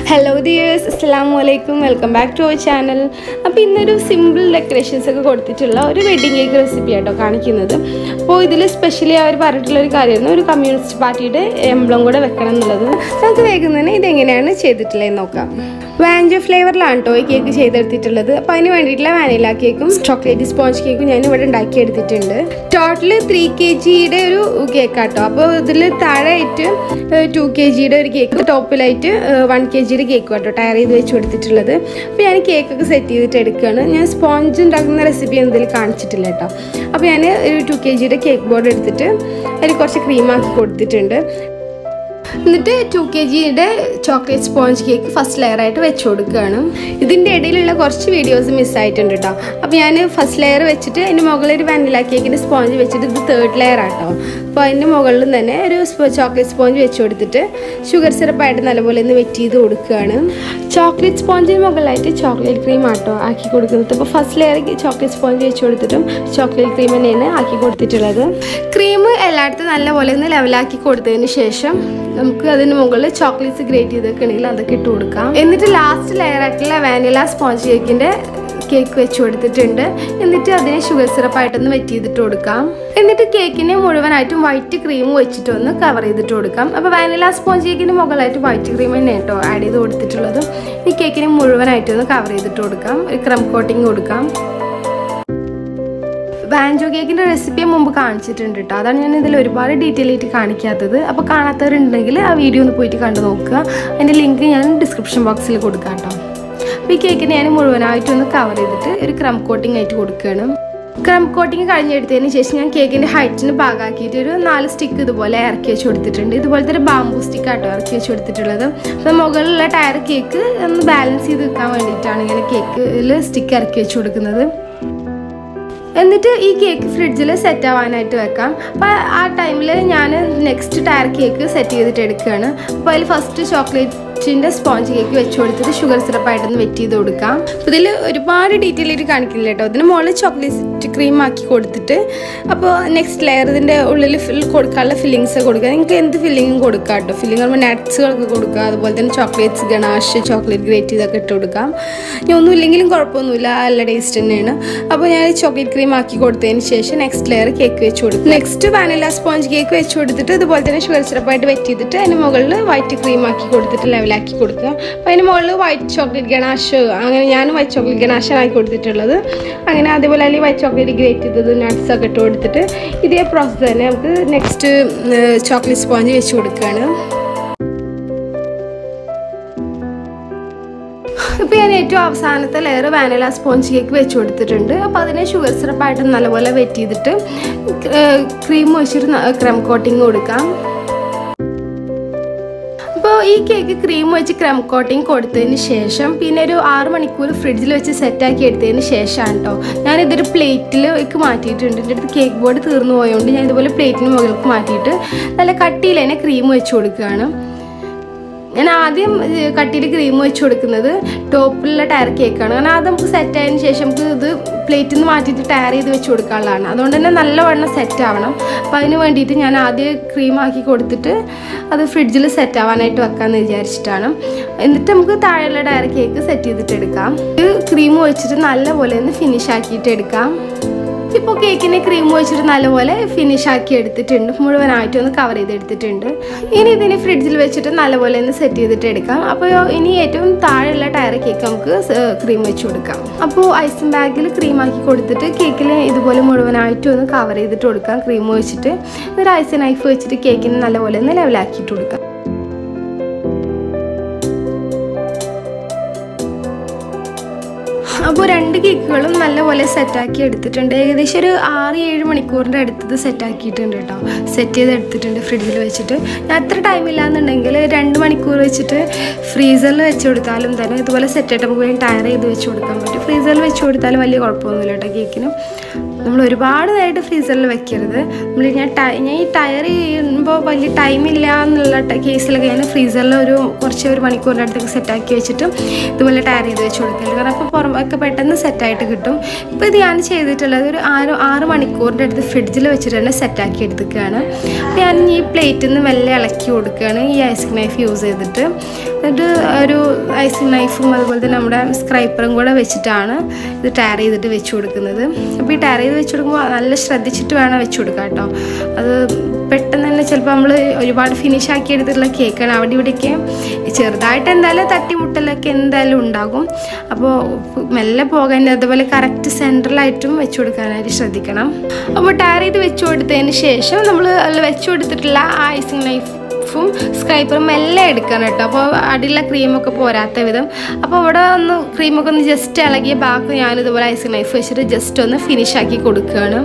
hello dears അസ്സാം വലൈക്കും welcome back to our channel അപ്പോൾ ഇന്നൊരു സിമ്പിൾ ഡെക്കറേഷൻസ് ഒക്കെ കൊടുത്തിട്ടുള്ള ഒരു വെഡിങ് കേക്ക് റെസിപ്പി ആട്ടോ കാണിക്കുന്നത് അപ്പോൾ ഇതിൽ സ്പെഷ്യലി അവർ പറഞ്ഞിട്ടുള്ള ഒരു കാര്യമായിരുന്നു ഒരു കമ്മ്യൂണിസ്റ്റ് പാർട്ടിയുടെ എംബ്ലം കൂടെ വെക്കണം എന്നുള്ളത് നമുക്ക് വേഗം തന്നെ ഇതെങ്ങനെയാണ് ചെയ്തിട്ടുള്ളതെന്ന് നോക്കാം വാഞ്ചോ ഫ്ലേവറിലാണ് കേട്ടോ ഈ കേക്ക് ചെയ്തെടുത്തിട്ടുള്ളത് അപ്പോൾ അതിന് വേണ്ടിയിട്ടുള്ള വാനില കേക്കും ചോക്ലേറ്റ് സ്പോഞ്ച് കേക്കും ഞാൻ ഇവിടെ ഉണ്ടാക്കി എടുത്തിട്ടുണ്ട് ടോട്ടൽ ത്രീ കെ ജിയുടെ ഒരു കേക്കാട്ടോ അപ്പോൾ ഇതിൽ താഴെയായിട്ട് ടു കെ ജിയുടെ ഒരു കേക്ക് ടോപ്പിലായിട്ട് വൺ കെ ജിയുടെ കേക്ക് കേട്ടോ ടയർ ചെയ്ത് വെച്ച് കൊടുത്തിട്ടുള്ളത് അപ്പോൾ ഞാൻ കേക്കൊക്കെ സെറ്റ് ചെയ്തിട്ട് എടുക്കുകയാണ് ഞാൻ സ്പോഞ്ച് ഉണ്ടാക്കുന്ന റെസിപ്പി എന്തിൽ കാണിച്ചിട്ടില്ല കേട്ടോ അപ്പോൾ ഞാൻ ഒരു ടു കെ ജിയുടെ കേക്ക് ബോർഡ് എടുത്തിട്ട് അതിൽ കുറച്ച് ക്രീമാക്കി കൊടുത്തിട്ടുണ്ട് എന്നിട്ട് ടു കെ ജിയുടെ chocolate sponge cake first layer ആയിട്ട് വെച്ച് കൊടുക്കുകയാണ് ഇതിൻ്റെ ഇടയിലുള്ള കുറച്ച് വീഡിയോസ് മിസ്സായിട്ടുണ്ട് കേട്ടോ അപ്പോൾ ഞാൻ ഫസ്റ്റ് ലെയർ വെച്ചിട്ട് അതിൻ്റെ മുകളിൽ ഒരു വാനില കേക്കിൻ്റെ സ്പോഞ്ച് വെച്ചിട്ട് ഇത് തേർഡ് ലെയർ ആട്ടോ അപ്പോൾ അതിൻ്റെ മുകളിലും തന്നെ ഒരു ചോക്ലേറ്റ് സ്പോഞ്ച് വെച്ച് കൊടുത്തിട്ട് ഷുഗർ സിറപ്പായിട്ട് നല്ലപോലെ ഒന്ന് വെറ്റ് ചെയ്ത് കൊടുക്കുകയാണ് ചോക്ലേറ്റ് സ്പോഞ്ചിന് മുകളിലായിട്ട് ചോക്ലേറ്റ് ക്രീം ആട്ടോ ആക്കി കൊടുക്കുന്നത് അപ്പോൾ ഫസ്റ്റ് ലെയർ ചോക്ലേറ്റ് സ്പോഞ്ച് വെച്ച് കൊടുത്തിട്ടും ചോക്ലേറ്റ് ക്രീം തന്നെയാണ് ആക്കി കൊടുത്തിട്ടുള്ളത് ക്രീം എല്ലായിടത്തും നല്ലപോലെ ഒന്ന് ലെവലാക്കി കൊടുത്തതിന് ശേഷം നമുക്ക് അതിന് മുകളിൽ ചോക്ലേറ്റ്സ് ഗ്രേറ്റ് ചെയ്തൊക്കെ ഉണ്ടെങ്കിൽ അതൊക്കെ ഇട്ട് കൊടുക്കാം എന്നിട്ട് ലാസ്റ്റ് ലെയർ ആയിട്ടുള്ള വാനില സ്പോഞ്ച് കേക്കിൻ്റെ കേക്ക് വെച്ച് കൊടുത്തിട്ടുണ്ട് എന്നിട്ട് അതിനെ ഷുഗർ സിറപ്പായിട്ടൊന്ന് വെറ്റ് ചെയ്തിട്ട് കൊടുക്കാം എന്നിട്ട് കേക്കിനെ മുഴുവനായിട്ടും വൈറ്റ് ക്രീം വെച്ചിട്ട് ഒന്ന് കവർ ചെയ്തിട്ട് കൊടുക്കാം അപ്പോൾ വാനില സ്പോഞ്ച് കേക്കിന് മുകളിലായിട്ട് വൈറ്റ് ക്രീം തന്നെ കേട്ടോ ആഡ് ചെയ്ത് കൊടുത്തിട്ടുള്ളത് ഈ കേക്കിനെ മുഴുവനായിട്ടൊന്ന് കവർ ചെയ്തിട്ട് കൊടുക്കാം ഒരു ക്രം കോട്ടിങ് കൊടുക്കാം വാൻജോ കേക്കിൻ്റെ റെസിപ്പി മുമ്പ് കാണിച്ചിട്ടുണ്ട് കേട്ടോ അതാണ് ഞാൻ ഇതിൽ ഒരുപാട് ഡീറ്റെയിൽ ആയിട്ട് കാണിക്കാത്തത് അപ്പോൾ കാണാത്തവരുണ്ടെങ്കിൽ ആ വീഡിയോ ഒന്ന് പോയിട്ട് കണ്ടു നോക്കുക അതിൻ്റെ ലിങ്ക് ഞാൻ ഡിസ്ക്രിപ്ഷൻ ബോക്സിൽ കൊടുക്കാം കേട്ടോ അപ്പോൾ ഈ കേക്കിനെ ഞാൻ മുഴുവനായിട്ടൊന്ന് കവർ ചെയ്തിട്ട് ഒരു ക്രം കോട്ടിംഗ് ആയിട്ട് കൊടുക്കുകയാണ് ക്രം കോട്ടിങ് കഴിഞ്ഞെടുത്തതിന് ശേഷം ഞാൻ കേക്കിൻ്റെ ഹൈറ്റിന് ഭാഗമാക്കിയിട്ട് ഒരു നാല് സ്റ്റിക്ക് ഇതുപോലെ ഇറക്കി വെച്ച് കൊടുത്തിട്ടുണ്ട് ഇതുപോലത്തെ ഒരു ബാമ്പു സ്റ്റിക്ക് ആട്ടോ ഇറക്കി വെച്ച് കൊടുത്തിട്ടുള്ളത് അപ്പോൾ മുകളിലുള്ള ടയർ കേക്ക് ഒന്ന് ബാലൻസ് ചെയ്ത് വെക്കാൻ വേണ്ടിയിട്ടാണ് ഇങ്ങനെ കേക്കിൽ സ്റ്റിക്ക് ഇറക്കി വെച്ച് കൊടുക്കുന്നത് എന്നിട്ട് ഈ കേക്ക് ഫ്രിഡ്ജിൽ സെറ്റ് ആവാനായിട്ട് വെക്കാം അപ്പോൾ ആ ടൈമിൽ ഞാൻ നെക്സ്റ്റ് ടയർ കേക്ക് സെറ്റ് ചെയ്തിട്ട് എടുക്കുകയാണ് അപ്പോൾ അതിൽ ഫസ്റ്റ് ചോക്ലേറ്റിൻ്റെ സ്പോഞ്ച് കേക്ക് വെച്ച് കൊടുത്തിട്ട് ഷുഗർ സിറപ്പായിട്ടൊന്ന് വെറ്റ് ചെയ്ത് കൊടുക്കാം അപ്പോൾ ഇതിൽ ഒരുപാട് ഡീറ്റെയിൽ ആയിട്ട് കാണിക്കില്ല കേട്ടോ ഇതിന് മുകളിൽ ചോക്ലേറ്റ് ക്രീം ആക്കി കൊടുത്തിട്ട് അപ്പോൾ നെക്സ്റ്റ് ലെയർ ഇതിൻ്റെ ഉള്ളിൽ ഫിൽ കൊടുക്കാനുള്ള ഫില്ലിങ്സ് കൊടുക്കുക നിങ്ങൾക്ക് എന്ത് ഫില്ലിങ്ങും കൊടുക്കാം കേട്ടോ ഫില്ലിങ് പറയുമ്പോൾ നട്ട്സുകളൊക്കെ കൊടുക്കുക അതുപോലെ തന്നെ ചോക്ലേറ്റ്സ് ഗണാഷ് ചോക്ലേറ്റ് ഗ്രേറ്റ് ഇതൊക്കെ ഇട്ട് കൊടുക്കാം ഇനി ഒന്നും ഇല്ലെങ്കിലും കുഴപ്പമൊന്നുമില്ല നല്ല ടേസ്റ്റ് തന്നെയാണ് അപ്പോൾ ഞാൻ ചോക്ലേറ്റ് ക്രീം ആക്കി കൊടുത്തതിന് ശേഷം നെക്സ്റ്റ് ലെയർ കേക്ക് വെച്ച് കൊടുക്കും നെക്സ്റ്റ് വാനില സ്പോഞ്ച് കേക്ക് വെച്ച് കൊടുത്തിട്ട് ഇതുപോലെ തന്നെ ഷുഗർ സിറപ്പായിട്ട് വെറ്റ് ചെയ്തിട്ട് അതിന് മുകളിൽ വൈറ്റ് ക്രീം ആക്കി കൊടുത്തിട്ട് ലെവലാക്കി കൊടുക്കുക അപ്പോൾ അതിന് മുകളിൽ വൈറ്റ് ചോക്ലേറ്റ് ഗണാഷ് അങ്ങനെ ഞാൻ വൈറ്റ് ചോക്ലേറ്റ് ഗണാഷാണ് ആക്കി കൊടുത്തിട്ടുള്ളത് അങ്ങനെ അതേപോലെ അല്ലെങ്കിൽ വൈറ്റ് ചോക്ലേറ്റ് ഗ്രേറ്റ് ചെയ്തത് നട്ട്സ് ഒക്കെ ഇട്ട് കൊടുത്തിട്ട് ഇതേ പ്രോസസ്സ് തന്നെ നമുക്ക് നെക്സ്റ്റ് ചോക്ലേറ്റ് സ്പോഞ്ച് വെച്ച് കൊടുക്കുകയാണ് ഇപ്പോൾ ഞാൻ ഏറ്റവും അവസാനത്തെ ലെയർ വാനില സ്പോഞ്ച് കേക്ക് വെച്ച് കൊടുത്തിട്ടുണ്ട് അപ്പോൾ അതിനെ ഷുഗർ സിറപ്പായിട്ട് നല്ലപോലെ വെറ്റ് ചെയ്തിട്ട് ക്രീം വെച്ചിട്ട് ക്രം കോട്ടിങ് കൊടുക്കാം അപ്പോൾ ഈ കേക്ക് ക്രീം വെച്ച് ക്രം കോട്ടിങ് കൊടുത്തതിന് ശേഷം പിന്നെ ഒരു ആറ് മണിക്കൂർ ഫ്രിഡ്ജിൽ വെച്ച് സെറ്റാക്കി എടുത്തതിന് ശേഷമാണ് കേട്ടോ ഞാനിതൊരു പ്ലേറ്റിലേക്ക് മാറ്റിയിട്ടുണ്ട് എൻ്റെ അടുത്ത് കേക്ക് ബോർഡ് തീർന്നു പോയതുകൊണ്ട് ഞാൻ ഇതുപോലെ പ്ലേറ്റിന് മുകളിലേക്ക് മാറ്റിയിട്ട് നല്ല കട്ടിയിൽ തന്നെ ക്രീം വെച്ച് കൊടുക്കുകയാണ് ഞാൻ ആദ്യം കട്ടിയിൽ ക്രീം വെച്ച് കൊടുക്കുന്നത് ടോപ്പിലുള്ള ടയർ കേക്കാണ് കാരണം അത് നമുക്ക് സെറ്റ് ആയതിനു ശേഷം നമുക്ക് ഇത് പ്ലേറ്റിൽ നിന്ന് മാറ്റിയിട്ട് ടയർ ചെയ്ത് വെച്ച് കൊടുക്കാനുള്ളതാണ് അതുകൊണ്ട് തന്നെ നല്ലവണ്ണം സെറ്റ് ആവണം അപ്പം അതിന് വേണ്ടിയിട്ട് ഞാൻ ആദ്യം ക്രീം ആക്കി കൊടുത്തിട്ട് അത് ഫ്രിഡ്ജിൽ സെറ്റ് ആവാനായിട്ട് വെക്കാമെന്ന് വിചാരിച്ചിട്ടാണ് എന്നിട്ട് നമുക്ക് താഴെയുള്ള ടയർ കേക്ക് സെറ്റ് ചെയ്തിട്ട് എടുക്കാം ഇത് ക്രീം വെച്ചിട്ട് നല്ലപോലെ ഒന്ന് ഫിനിഷ് ആക്കിയിട്ട് എടുക്കാം ഇപ്പോൾ കേക്കിനെ ക്രീം വെച്ചിട്ട് നല്ലപോലെ ഫിനിഷ് ആക്കി എടുത്തിട്ടുണ്ട് മുഴുവനായിട്ട് ഒന്ന് കവർ ചെയ്തെടുത്തിട്ടുണ്ട് ഇനി ഇതിനെ ഫ്രിഡ്ജിൽ വെച്ചിട്ട് നല്ലപോലെ ഒന്ന് സെറ്റ് ചെയ്തിട്ട് എടുക്കാം അപ്പോൾ ഇനി ഏറ്റവും താഴെയുള്ള ടയർ കേക്ക് നമുക്ക് ക്രീം വെച്ച് കൊടുക്കാം അപ്പോൾ ഐസിങ് ബാഗിൽ ക്രീം ആക്കി കൊടുത്തിട്ട് കേക്കിൽ ഇതുപോലെ മുഴുവനായിട്ട് ഒന്ന് കവർ ചെയ്തിട്ട് കൊടുക്കാം ക്രീം വെച്ചിട്ട് ഒരു ഐസ് നൈഫ് വെച്ചിട്ട് കേക്കിന് നല്ലപോലെ ഒന്ന് ലെവലാക്കിയിട്ട് കൊടുക്കാം അപ്പോൾ രണ്ട് കേക്കുകളും നല്ലപോലെ സെറ്റാക്കി എടുത്തിട്ടുണ്ട് ഏകദേശം ഒരു ആറ് ഏഴ് മണിക്കൂറിൻ്റെ അടുത്തത് സെറ്റാക്കിയിട്ടുണ്ട് കേട്ടോ സെറ്റ് ചെയ്ത് എടുത്തിട്ടുണ്ട് ഫ്രിഡ്ജിൽ വെച്ചിട്ട് ഞാൻ അത്ര ടൈം ഇല്ലാന്നുണ്ടെങ്കിൽ രണ്ട് മണിക്കൂർ വെച്ചിട്ട് ഫ്രീസറിൽ വെച്ച് കൊടുത്താലും തന്നെ ഇതുപോലെ സെറ്റായിട്ട് നമുക്ക് വേണ്ടി ടയർ ചെയ്ത് വെച്ച് കൊടുക്കാൻ പറ്റും ഫ്രീസറിൽ വെച്ച് കൊടുത്താലും വലിയ കുഴപ്പമൊന്നുമില്ല കേട്ടോ കേക്കിന് നമ്മൾ ഒരുപാട് നേരമായിട്ട് ഫ്രീസറിൽ വെക്കരുത് നമ്മൾ ഞാൻ ടൈ ഞാൻ ഈ ടയർ ചെയ്യുമ്പോൾ വലിയ ടൈമില്ല എന്നുള്ള ട- കേസിലൊക്കെ ഞാൻ ഫ്രീസറിൽ ഒരു കുറച്ച് ഒരു മണിക്കൂറിൻ്റെ അടുത്തൊക്കെ സെറ്റാക്കി വെച്ചിട്ട് ഇതുപോലെ ടയർ ചെയ്ത് വെച്ച് കൊടുക്കല് കാരണം അപ്പോൾ പുറമൊക്കെ പെട്ടെന്ന് സെറ്റായിട്ട് കിട്ടും ഇപ്പോൾ ഇത് ഞാൻ ചെയ്തിട്ടുള്ളത് ഒരു ആറ് ആറ് മണിക്കൂറിൻ്റെ അടുത്ത് ഫ്രിഡ്ജിൽ വെച്ചിട്ട് തന്നെ സെറ്റാക്കി എടുത്തിക്കുകയാണ് അപ്പോൾ ഞാൻ ഈ പ്ലേറ്റിൽ നിന്ന് മെല്ലെ ഇളക്കി കൊടുക്കുകയാണ് ഈ ഐസിങ് നൈഫ് യൂസ് ചെയ്തിട്ട് എന്നിട്ട് ഒരു ഐസിങ് നൈഫും അതുപോലെ തന്നെ നമ്മുടെ സ്ക്രൈപ്പറും കൂടെ വെച്ചിട്ടാണ് ഇത് ടയർ ചെയ്തിട്ട് വെച്ച് കൊടുക്കുന്നത് അപ്പോൾ ഈ ടയർ ചെയ്ത് വെച്ച് കൊടുക്കുമ്പോൾ നല്ല ശ്രദ്ധിച്ചിട്ട് വേണം വെച്ച് കൊടുക്കുക കേട്ടോ അത് പെട്ടെന്ന് തന്നെ ചിലപ്പോൾ നമ്മൾ ഒരുപാട് ഫിനിഷ് ആക്കി എടുത്തിട്ടുള്ള കേക്കാണ് അവിടെ ഇവിടെയൊക്കെ ചെറുതായിട്ട് എന്തായാലും തട്ടിമുട്ടലൊക്കെ എന്തായാലും ഉണ്ടാകും അപ്പോൾ മെല്ലെ പോകാൻ അതുപോലെ കറക്റ്റ് സെൻട്രലായിട്ടും വെച്ച് കൊടുക്കാനായിട്ട് ശ്രദ്ധിക്കണം അപ്പോൾ ടയർ ചെയ്ത് വെച്ച് കൊടുത്തതിന് ശേഷം നമ്മൾ അതിൽ വെച്ച് കൊടുത്തിട്ടുള്ള ആ ഐസിങ് നൈഫ് ും സ്ക്രൈപ്പറും മെല്ലെ എടുക്കണം കേട്ടോ അപ്പോൾ അടിയിലെ ക്രീമൊക്കെ പോരാത്ത വിധം അപ്പോൾ അവിടെ ഒന്ന് ക്രീമൊക്കെ ഒന്ന് ജസ്റ്റ് ഇളകിയ ബാക്കി ഞാനിതുപോലെ ഐസിങ് നൈഫ് വെച്ചിട്ട് ജസ്റ്റ് ഒന്ന് ഫിനിഷ് ആക്കി കൊടുക്കുകയാണ്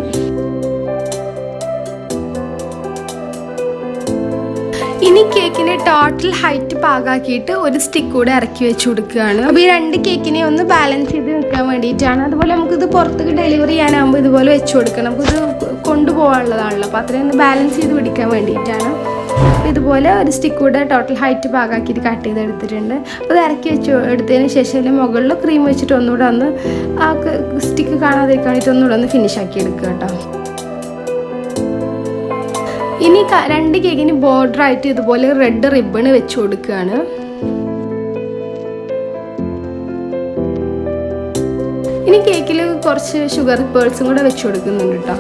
ഇനി കേക്കിന്റെ ടോട്ടൽ ഹൈറ്റ് പാകാക്കിയിട്ട് ഒരു സ്റ്റിക്ക് കൂടെ ഇറക്കി വെച്ച് കൊടുക്കുകയാണ് അപ്പോൾ ഈ രണ്ട് കേക്കിനെ ഒന്ന് ബാലൻസ് ചെയ്ത് നിൽക്കാൻ വേണ്ടിയിട്ടാണ് അതുപോലെ നമുക്കിത് പുറത്തേക്ക് ഡെലിവറി ചെയ്യാനാകുമ്പോൾ ഇതുപോലെ വെച്ച് കൊടുക്കണം നമുക്കിത് കൊണ്ടുപോകാനുള്ളതാണല്ലോ അപ്പോൾ അത്രയും ഒന്ന് ബാലൻസ് ചെയ്ത് പിടിക്കാൻ വേണ്ടിയിട്ടാണ് അപ്പോൾ ഇതുപോലെ ഒരു സ്റ്റിക്ക് കൂടെ ടോട്ടൽ ഹൈറ്റ് പാകാക്കിയിട്ട് കട്ട് ചെയ്ത് എടുത്തിട്ടുണ്ട് അപ്പോൾ ഇത് ഇറക്കി വെച്ച് എടുത്തതിന് ശേഷം അതിൻ്റെ മുകളിൽ ക്രീം വെച്ചിട്ട് ഒന്നുകൂടെ ഒന്ന് ആ സ്റ്റിക്ക് കാണാതിരിക്കാൻ വേണ്ടിയിട്ട് ഒന്നുകൂടെ ഒന്ന് ഫിനിഷ് ആക്കി എടുക്കുക കേട്ടോ ഇനി ക- രണ്ട് കേക്കിന് ബോർഡർ ആയിട്ട് ഇതുപോലെ റെഡ് റിബൺ വെച്ച് കൊടുക്കുകയാണ് ഇനി കേക്കിൽ കുറച്ച് ഷുഗർ പേൾസും കൂടെ വെച്ച് കൊടുക്കുന്നുണ്ട് കേട്ടോ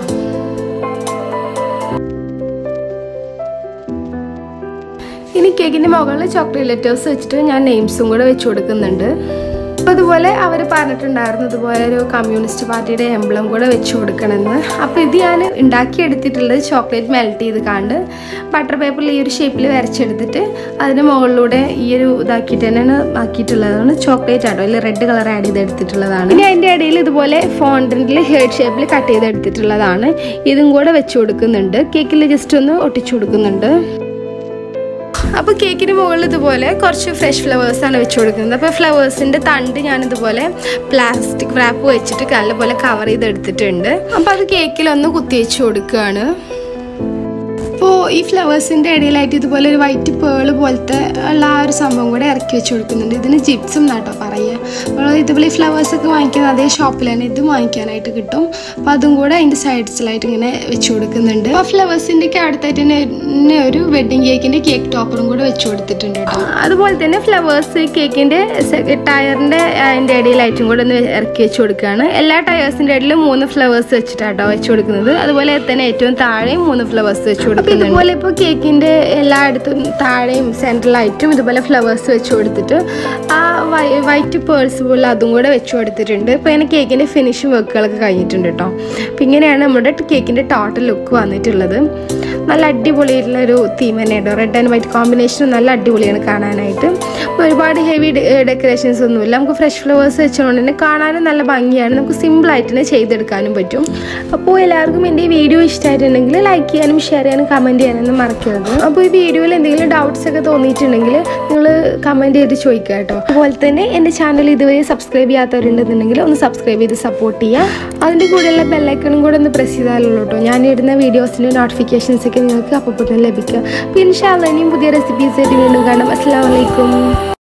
ഇനി കേക്കിൻ്റെ മുകളിൽ ചോക്ലേറ്റ് ലെറ്റേഴ്സ് വെച്ചിട്ട് ഞാൻ നെയിംസും കൂടെ വെച്ച് കൊടുക്കുന്നുണ്ട് അപ്പോൾ അതുപോലെ അവർ പറഞ്ഞിട്ടുണ്ടായിരുന്നു ഇതുപോലെ ഒരു കമ്മ്യൂണിസ്റ്റ് പാർട്ടിയുടെ എംബ്ലം കൂടെ വെച്ച് കൊടുക്കണമെന്ന് അപ്പോൾ ഇത് ഞാൻ ഉണ്ടാക്കിയെടുത്തിട്ടുള്ളത് ചോക്ലേറ്റ് മെൽറ്റ് ചെയ്ത് കാണ്ട് ബട്ടർ പേപ്പറിൽ ഈ ഒരു ഷേപ്പിൽ വരച്ചെടുത്തിട്ട് അതിന് മുകളിലൂടെ ഈ ഒരു ഇതാക്കിയിട്ട് തന്നെയാണ് ആക്കിയിട്ടുള്ളതാണ് ചോക്ലേറ്റ് ആട്ടോ അതിൽ റെഡ് കളർ ആഡ് ചെയ്ത് എടുത്തിട്ടുള്ളതാണ് ഇനി അതിൻ്റെ ഇടയിൽ ഇതുപോലെ ഫോണ്ടിൽ ഹേർഡ് ഷേപ്പിൽ കട്ട് ചെയ്ത് എടുത്തിട്ടുള്ളതാണ് ഇതും കൂടെ വെച്ച് കൊടുക്കുന്നുണ്ട് കേക്കിൽ ജസ്റ്റ് ഒന്ന് ഒട്ടിച്ചു കൊടുക്കുന്നുണ്ട് അപ്പോൾ കേക്കിന് മുകളിൽ ഇതുപോലെ കുറച്ച് ഫ്രഷ് ഫ്ലവേഴ്സാണ് വെച്ച് കൊടുക്കുന്നത് അപ്പോൾ ഫ്ലവേഴ്സിൻ്റെ തണ്ട് ഞാനിതുപോലെ പ്ലാസ്റ്റിക് റാപ്പ് വെച്ചിട്ട് നല്ലപോലെ കവർ ചെയ്ത് എടുത്തിട്ടുണ്ട് അപ്പോൾ അത് കേക്കിലൊന്ന് കുത്തി വെച്ച് കൊടുക്കുകയാണ് അപ്പോൾ ഈ ഫ്ലവേഴ്സിൻ്റെ ഇടയിലായിട്ട് ഇതുപോലെ ഒരു വൈറ്റ് പേള് പോലത്തെ ഉള്ള ആ ഒരു സംഭവം കൂടെ ഇറക്കി വെച്ച് കൊടുക്കുന്നുണ്ട് ഇതിന് ജിപ്സും എന്നാട്ടോ പറയുക അപ്പോൾ ഇതുപോലെ ഈ ഫ്ലവേഴ്സൊക്കെ വാങ്ങിക്കുന്ന അതേ ഷോപ്പിൽ തന്നെ ഇതും വാങ്ങിക്കാനായിട്ട് കിട്ടും അപ്പോൾ അതും കൂടെ അതിൻ്റെ സൈഡ്സിലായിട്ട് ഇങ്ങനെ വെച്ച് കൊടുക്കുന്നുണ്ട് അപ്പോൾ ഫ്ലവേഴ്സിൻ്റെ ഒക്കെ അടുത്തായിട്ട് തന്നെ തന്നെ ഒരു വെഡ്ഡിങ് കേക്കിൻ്റെ കേക്ക് ടോപ്പറും കൂടെ വെച്ച് കൊടുത്തിട്ടുണ്ട് കേട്ടോ അതുപോലെ തന്നെ ഫ്ലവേഴ്സ് കേക്കിൻ്റെ ടയറിൻ്റെ അതിൻ്റെ ഇടയിലായിട്ടും കൂടെ ഒന്ന് ഇറക്കി വെച്ച് കൊടുക്കുകയാണ് എല്ലാ ടയേഴ്സിൻ്റെ ഇടയിലും മൂന്ന് ഫ്ലവേഴ്സ് വെച്ചിട്ടാട്ടോ വെച്ച് കൊടുക്കുന്നത് അതുപോലെ തന്നെ ഏറ്റവും താഴെയും മൂന്ന് ഫ്ലവേഴ്സ് വെച്ച് കൊടുക്കുന്നുണ്ട് ഇതുപോലെ ഇപ്പോൾ കേക്കിൻ്റെ എല്ലായിടത്തും താഴെയും സെൻട്രലായിട്ടും ഇതുപോലെ ഫ്ലവേഴ്സ് വെച്ച് കൊടുത്തിട്ട് ആ വൈ- വൈറ്റ് പേഴ്സ് പോലെ അതും കൂടെ വെച്ച് കൊടുത്തിട്ടുണ്ട് ഇപ്പോൾ ഇങ്ങനെ കേക്കിൻ്റെ ഫിനിഷിംഗ് വർക്കുകളൊക്കെ കഴിഞ്ഞിട്ടുണ്ട് കേട്ടോ അപ്പോൾ ഇങ്ങനെയാണ് നമ്മുടെ കേക്കിൻ്റെ ടോട്ടൽ ലുക്ക് വന്നിട്ടുള്ളത് നല്ല അടിപൊളിയായിട്ടുള്ള ഒരു തീം തന്നെയാണ് റെഡ് ആൻഡ് വൈറ്റ് കോമ്പിനേഷൻ നല്ല അടിപൊളിയാണ് കാണാനായിട്ട് അപ്പോൾ ഒരുപാട് ഹെവി ഡെക്കറേഷൻസ് ഒന്നുമില്ല നമുക്ക് ഫ്രഷ് ഫ്ലവേഴ്സ് വെച്ചുകൊണ്ട് തന്നെ കാണാനും നല്ല ഭംഗിയാണ് നമുക്ക് സിമ്പിളായിട്ട് തന്നെ ചെയ്തെടുക്കാനും പറ്റും അപ്പോൾ എല്ലാവർക്കും എൻ്റെ ഈ വീഡിയോ ഇഷ്ടമായിട്ടുണ്ടെങ്കിൽ ലൈക്ക് ചെയ്യാനും ഷെയർ ചെയ്യാനും കമൻറ്റ് ചെയ്യാനൊന്നും മറക്കരുത് അപ്പോൾ ഈ വീഡിയോയിൽ എന്തെങ്കിലും ഡൗട്ട്സ് ഒക്കെ തോന്നിയിട്ടുണ്ടെങ്കിൽ നിങ്ങൾ കമൻറ്റ് ചെയ്ത് ചോദിക്കുക കേട്ടോ അതുപോലെ തന്നെ എൻ്റെ ചാനൽ ഇതുവരെ സബ്സ്ക്രൈബ് ചെയ്യാത്തവരുണ്ടെന്നുണ്ടെങ്കിൽ ഒന്ന് സബ്സ്ക്രൈബ് ചെയ്ത് സപ്പോർട്ട് ചെയ്യുക അതിൻ്റെ കൂടെയുള്ള ബെല്ലൈക്കണും കൂടെ ഒന്ന് പ്രസ് ചെയ്താലുള്ളൂ കേട്ടോ ഞാൻ ഇടുന്ന വീഡിയോസിൻ്റെ നോട്ടിഫിക്കേഷൻസ് ഒക്കെ നിങ്ങൾക്ക് അപ്പോൾ തന്നെ ലഭിക്കുക പിന്നെ ഇൻഷാല്ല ഇനിയും പുതിയ റെസിപ്പീസ് ആയിട്ട് വീണ്ടും കാണാം അസ്സാം വലൈക്കും